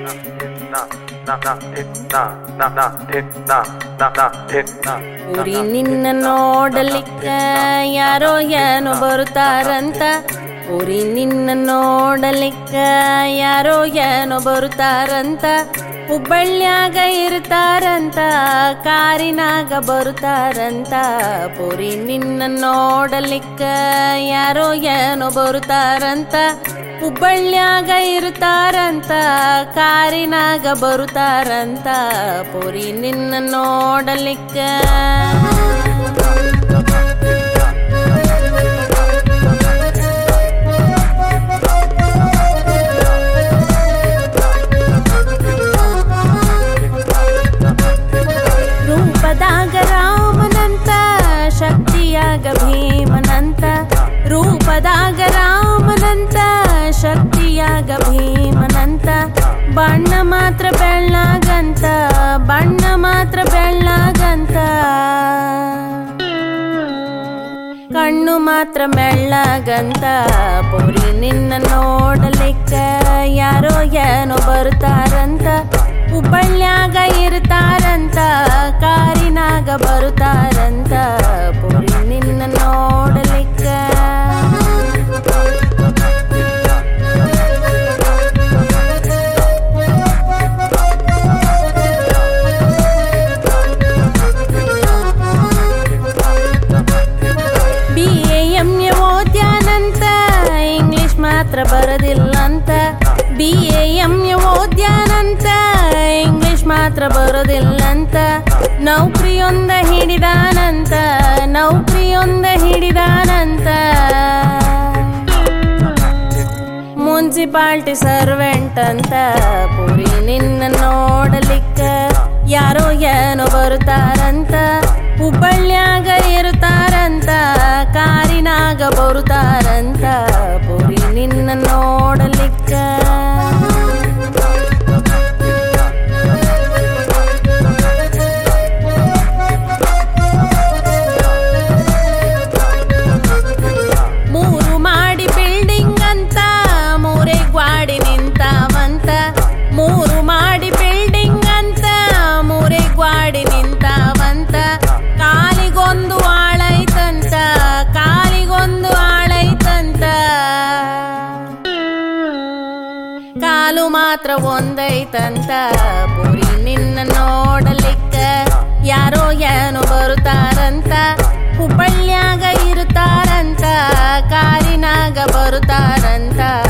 ಉರಿ ನಿನ್ನ ನೋಡಲಿಕ್ಕ ಯಾರೋ ಏನೋ ಬರುತ್ತಾರಂತ ಉರಿ ನಿನ್ನ ನೋಡಲಿಕ್ಕ ಯಾರೋ ಏನೋ ಬರುತ್ತಾರಂತ ಹುಬ್ಬಳ್ಳ್ಯಾಗ ಇರ್ತಾರಂತ ಕಾರಿನಾಗ ಬರುತ್ತಾರಂತ ಪುರಿ ನಿನ್ನ ನೋಡಲಿಕ್ಕ ಯಾರೋ ಏನೋ ಬರುತ್ತಾರಂತ ಹುಬ್ಬಳ್ಳ್ಯಾಗ ಇರ್ತಾರಂತ ಕಾರಿನಾಗ ಬರುತ್ತಾರಂತ ಪುರಿ ನಿನ್ನ ನೋಡಲಿಕ್ಕ ರೂಪದಾಗ ರಾಮನಂತ ಶಕ್ತಿಯಾಗ ಭೀಮನಂತ ರೂಪದಾಗ ರಾಮನಂತ ಶಕ್ತಿಯಾಗ ಭೀಮನಂತ ಬಣ್ಣ ಮಾತ್ರ ಬೆಳ್ಳಾಗಂತ ಬಣ್ಣ ಮಾತ್ರ ಬೆಳ್ಳಾಗಂತ ಕಣ್ಣು ಮಾತ್ರ ಮೆಳ್ಳಗಂತ ಪುರಿ ನಿನ್ನ ನೋಡಲಿಕ್ಕ ಯಾರೋ ಏನೋ ಬರ್ತಾರಂತ ಹುಬ್ಬಳ್ಳ್ಯಾಗ ಇರ್ತಾರಂತ ಕಾರಿನಾಗ ಬರುತ್ತಾರಂತ ಪುರಿ ನಿನ್ನ ನೋಡಲಿಕ್ಕ ಬಿ ಎಂ ಎ ಓದ್ಯಾನಂತ ಇಂಗ್ಲಿಷ್ ಮಾತ್ರ ಬರೋದಿಲ್ಲಂತ ಬಿ ಎಂ ಎ ಓದ್ಯಾನಂತ ಇಂಗ್ಲಿಷ್ ಮಾತ್ರ ಬರೋದಿಲ್ಲಂತ ನೌಕರಿಯೊಂದ ಹಿಡಿದಾನಂತ ನೌಕರಿಯೊಂದ ಹಿಡಿದಾನಂತ ಮುನ್ಸಿಪಾಲ್ಟಿ ಸರ್ವೆಂಟ್ ಅಂತ ಪುರಿ ನಿನ್ನ ನೋಡಲಿಕ್ಕ ಯಾರೋ ಏನೋ ಬರುತ್ತಾರಂತ ಹುಬ್ಬಳ್ಳ್ಯಾಗ ಇರುತ್ತಾರಂತ ಕಾರಿನಾಗ ಬರುತ್ತಾರಂತ ಪುರಿ ನಿನ್ನ ನೋಡಲಿಕ್ಕ ಮೂರು ಮಾಡಿ ಬಿಲ್ಡಿಂಗ್ ಅಂತ ಮೂರೇ ಗ್ವಾಡಿ ನಿಂತಾವಂತ ಮೂರು ಮಾಡಿ ಬಿಲ್ಡಿಂಗ್ ಅಂತ ಮೂರೇ ಗ್ವಾಡಿ ನಿಂತಾವಂತ ಕಾಲಿಗೊಂದು ಆಳೈತಂತ ಕಾಲಿಗೊಂದು ಆಳೈತಂತ ಕಾಲು ಮಾತ್ರ ಒಂದೈತಂತ ಪುರಿ ನಿನ್ನ ನೋಡಲಿಕ್ಕ ಯಾರೋ ಏನೋ ಬರುತ್ತಾರಂತ ಹುಬ್ಬಳ್ಳ್ಯಾಗ ಇರುತ್ತಾರಂತ ಕಾರಿನಾಗ ಬರುತ್ತಾರಂತ